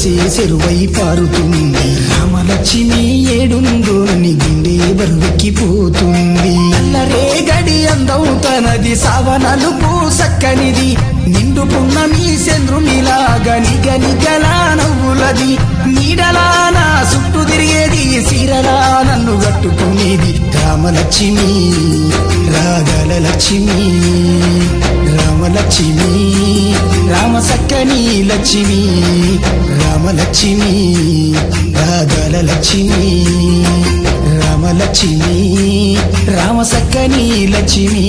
మనసే చెరువై పారుతుంది రామలక్ష్మి ఏడుందో నీ గుండె బరువెక్కిపోతుంది అల్లరే గడి అందం తనది సావనలుపు సక్కనిది నిండు పున్నమి చంద్రునిలాగా నిగనిగలా నవ్వులది నీడలా నా చుట్టూ తిరిగేది సీరలా నన్ను కట్టుకునేది రామలక్ష్మి రాగల లక్ష్మి రామలక్ష్మి రామ సక్కని లక్ష్మి రామలక్ష్మి రాగల లక్ష్మి రామలక్ష్మి రామ సక్కని లక్ష్మి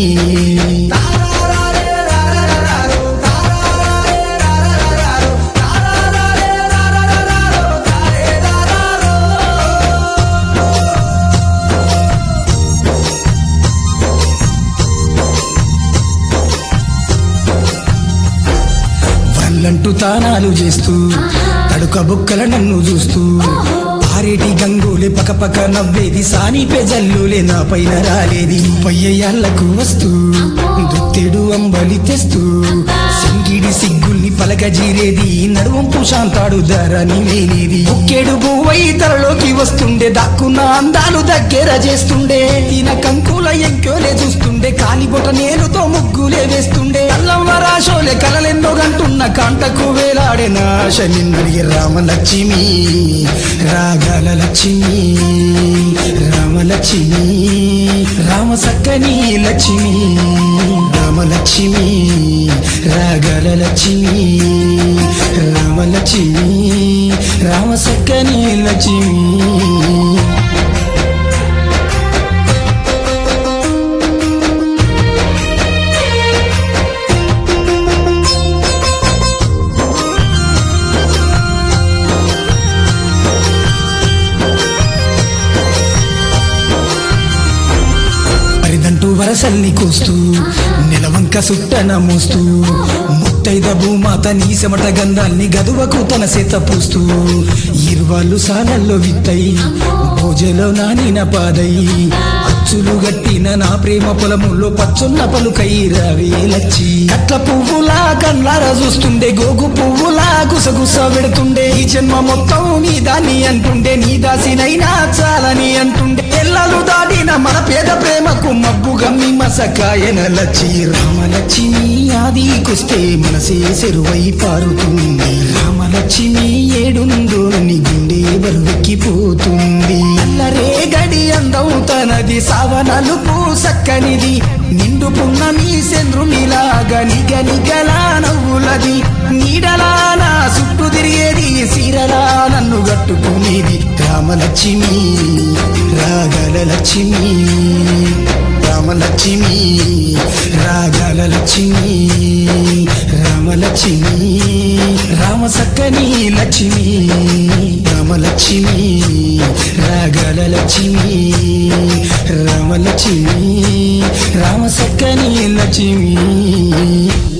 వాళ్ళంటూ తానాలు చేస్తూ తడుక బుక్కల నన్ను చూస్తూ పారేటి గంగోలే పకపక నవ్వేది సాని పెజల్లులే నా పైన రాలేది పయ్యయాళ్లకు వస్తూ దుత్తెడు అంబలి తెస్తూ సింగిడి సిగ్గుల్ని పలకజీరేది నడువంపు శాంతాడు ధరని లేనిది ఒక్కేడు బువ్వై తలలోకి వస్తుండే దాక్కున్న అందాలు దగ్గర చేస్తుండే తిన కంకుల ఎంక్యోలే చూస్తుండే కాలిబొట నేలుతో ముగ్గులే వేస్తుండే అల్లం రాశోలే కలలెన్నో గంటున్న కాంటకు వేలాడే నాశ నిన్నడిగి రామలక్ష్మి రాగల లక్ష్మి రామలక్ష్మి రామ సక్కని లక్ష్మి రామలక్ష్మి రాగల లక్ష్మి రామలక్ష్మి రామ సక్కని లక్ష్మి పరిదంటూ వరసల్ని కోస్తూ నెలవంక సుట్టన మోస్తూ ముత్తైద భూమాత నీ చెమట గంధాల్ని గదువకు తన చేత పూస్తూ ఇరువాళ్ళు సాలల్లో విత్తై భోజలో నానిన పాదై అచ్చులు గట్టిన నా ప్రేమ పొలములో పచ్చున్న పలుకై రవేలచ్చి కట్ల పువ్వులా కళ్ళారా చూస్తుండే గోగు పువ్వులా గుసగుస పెడుతుండే ఈ జన్మ మొత్తం నీ దాన్ని అంటుండే నీ దాసినైనా చాలని అంటుండే ఎల్లలు దాటిన మన పేద ప్రేమకు మబ్బు గమ్మి మసకాయన లచ్చి రామలక్ష్మి ఆదికొస్తే మనసే చెరువై పారుతుంది రామలక్ష్మి ఏడుందో నీ గుండె బరువెక్కిపోతుంది అల్లరే గడి అందం తనది సావనలుపు సక్కనిది నిండు పున్నమి చంద్రునిలాగా నిగనిగలా నవ్వులది నీడలా నా చుట్టూ తిరిగేది సీరలా నన్ను కట్టుకునేది రామలక్ష్మి రాగల లక్ష్మి రామలక్ష్మి రాగల లక్ష్మి రామలక్ష్మి రామ సక్కని లక్ష్మి రామలక్ష్మి రాగల లక్ష్మి రామలక్ష్మి రామ సక్కని లక్ష్మి